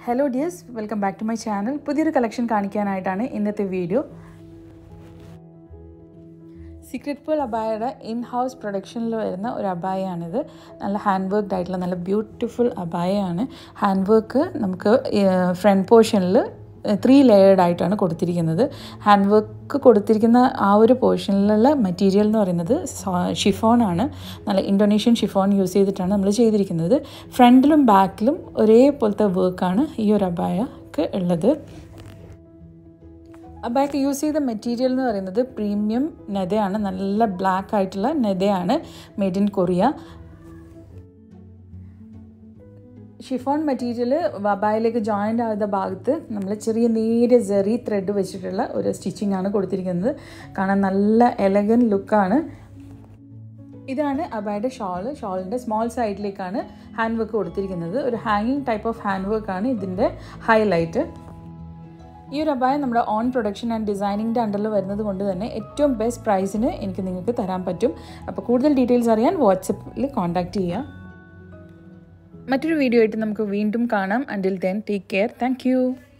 hello dears welcome back to my channel പുതിയൊരു collection കാണിക്കാനായിട്ടാണ് ഇന്നത്തെ വീഡിയോ സീക്രട്ട് പേൾ അബായയുടെ ഇൻ ഹൗസ് പ്രൊഡക്ഷനിൽ വരുന്ന ഒരു അബായയാണിത് നല്ല ഹാൻഡ് വർക്ക്ഡ് ആയിട്ടുള്ള നല്ല ബ്യൂട്ടിഫുൾ അബായയാണ് ഹാൻഡ് വർക്ക് നമുക്ക് ഫ്രണ്ട് പോർഷനിൽ ത്രീ ലെയേർഡ് ആയിട്ടാണ് കൊടുത്തിരിക്കുന്നത് ഹാൻഡ് വർക്ക് കൊടുത്തിരിക്കുന്ന ആ ഒരു പോർഷനിലുള്ള മെറ്റീരിയൽ എന്ന് പറയുന്നത് ഷിഫോണാണ് നല്ല ഇൻഡോനേഷ്യൻ ഷിഫോൺ യൂസ് ചെയ്തിട്ടാണ് നമ്മൾ ചെയ്തിരിക്കുന്നത് ഫ്രണ്ടിലും ബാക്കിലും ഒരേപോലത്തെ വർക്കാണ് ഈ ഒരു അബായക്ക് ഉള്ളത് അബായക്ക് യൂസ് ചെയ്ത മെറ്റീരിയൽ എന്ന് പറയുന്നത് പ്രീമിയം നെതയാണ് നല്ല ബ്ലാക്ക് ആയിട്ടുള്ള നെതയാണ് made in Korea chiffon material വബായിലേക്ക് ജോയിൻ്റ് ആകുന്ന ഭാഗത്ത് നമ്മൾ ചെറിയ നേരിയ ജെറി ത്രെഡ് വെച്ചിട്ടുള്ള ഒരു സ്റ്റിച്ചിങ് ആണ് കൊടുത്തിരിക്കുന്നത് കാണാൻ നല്ല എലഗൻ ലുക്കാണ് ഇതാണ് അബായുടെ ഷോൾ ഷോളിൻ്റെ സ്മോൾ സൈഡിലേക്കാണ് ഹാൻഡ് വർക്ക് കൊടുത്തിരിക്കുന്നത് ഒരു ഹാങ്ങിങ് ടൈപ്പ് ഓഫ് ഹാൻഡ് വർക്കാണ് ഇതിൻ്റെ ഹൈലൈറ്റ് ഈ ഒരു അബായ നമ്മുടെ ഓൺ പ്രൊഡക്ഷൻ ആൻഡ് ഡിസൈനിങ്ങിൻ്റെ അണ്ടറിൽ വരുന്നത് കൊണ്ട് തന്നെ ഏറ്റവും ബെസ്റ്റ് പ്രൈസിന് എനിക്ക് നിങ്ങൾക്ക് തരാൻ പറ്റും അപ്പോൾ കൂടുതൽ ഡീറ്റെയിൽസ് അറിയാൻ വാട്സപ്പിൽ കോൺടാക്റ്റ് ചെയ്യുക മറ്റൊരു വീഡിയോ ആയിട്ട് നമുക്ക് വീണ്ടും കാണാം until then take care thank